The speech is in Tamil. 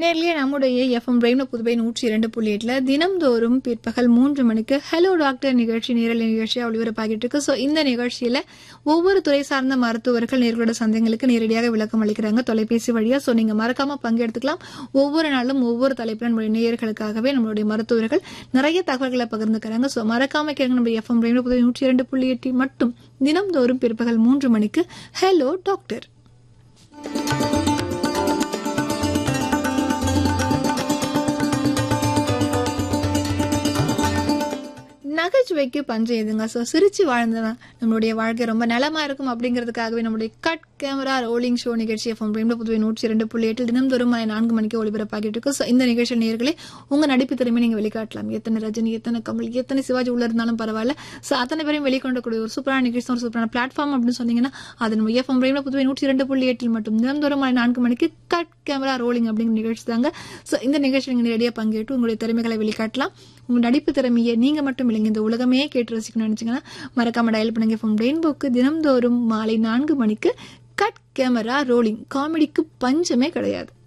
நேர்லயே நம்முடைய எஃப்எம் பிரெயின் புதுவை நூற்றி இரண்டு புள்ளி எட்டுல தினம்தோறும் பிற்பகல் மூன்று மணிக்கு ஹலோ டாக்டர் நிகழ்ச்சி நேரலை நிகழ்ச்சியா ஒளிபரப்பாகிட்டு இருக்கு ஸோ இந்த நிகழ்ச்சியில ஒவ்வொரு துறை சார்ந்த மருத்துவர்கள் நேர்களோட சந்தேகங்களுக்கு நேரடியாக விளக்கம் அளிக்கிறாங்க தொலைபேசி வழியா ஸோ நீங்க மறக்காம பங்கெடுத்துக்கலாம் ஒவ்வொரு நாளும் ஒவ்வொரு தலைப்பில் நம்மளுடைய நேயர்களுக்காகவே நம்மளுடைய மருத்துவர்கள் நிறைய தகவல்களை பகிர்ந்துக்கிறாங்க ஸோ மறக்காம கேளுங்க நம்ம எஃப்எம் பிரெயின் புதுவை நூற்றி இரண்டு புள்ளி எட்டு மட்டும் தினம்தோறும் பிற்பகல் மூன்று மணிக்கு ஹலோ டாக்டர் நகைச்சுவைக்கு பஞ்சம் எதுங்க ஸோ சிரிச்சு வாழ்ந்தவன் நம்மளுடைய வாழ்க்கை ரொம்ப நலமா இருக்கும் அப்படிங்கிறதுக்காகவே நம்மளுடைய கட் கேமரா ரோலிங் ஷோ நிகழ்ச்சி எஃப்எம் பிரேம்ல புதுவை நூற்றி இரண்டு புள்ளி எட்டில் தினம்தோறும் மாலை நான்கு மணிக்கு ஒளிபரப்பாகிட்டு இருக்கு ஸோ இந்த நிகழ்ச்சியில் நேர்களே உங்க நடிப்பு திறமை நீங்க வெளிக்காட்டலாம் எத்தனை ரஜினி எத்தனை கமல் எத்தனை சிவாஜி உள்ள இருந்தாலும் பரவாயில்ல ஸோ அத்தனை பேரையும் வெளிக்கொண்டக்கூடிய ஒரு சூப்பரான நிகழ்ச்சி ஒரு சூப்பரான பிளாட்ஃபார்ம் அப்படின்னு சொன்னீங்கன்னா அது நம்ம எஃப்எம் பிரேம்ல புதுவை நூற்றி இரண்டு புள்ளி எட்டில் மட்டும் தினம்தோறும் மாலை நான்கு மணிக்கு கட் கேமரா ரோலிங் அப்படிங்கிற நிகழ்ச்சி தாங்க ஸோ இந்த நிகழ்ச்சி நீங்க நேரடியாக பங்கேற்று உங்களுடைய திறமைகளை வெளிக்காட்டலாம் உங்க நடிப்பு திறமையை நீங்க மட்டும் இல்லைங்க இந்த உலகமே கேட்டு ரசிக்கணும்னு நினைச்சீங்கன்னா மறக்காம டயல் பண்ணுங்க ஃபோன் ரெயின்போக்கு தினம்தோறும் மாலை நான்கு மணிக்கு கட் கேமரா ரோலிங் காமெடிக்கு பஞ்சமே கிடையாது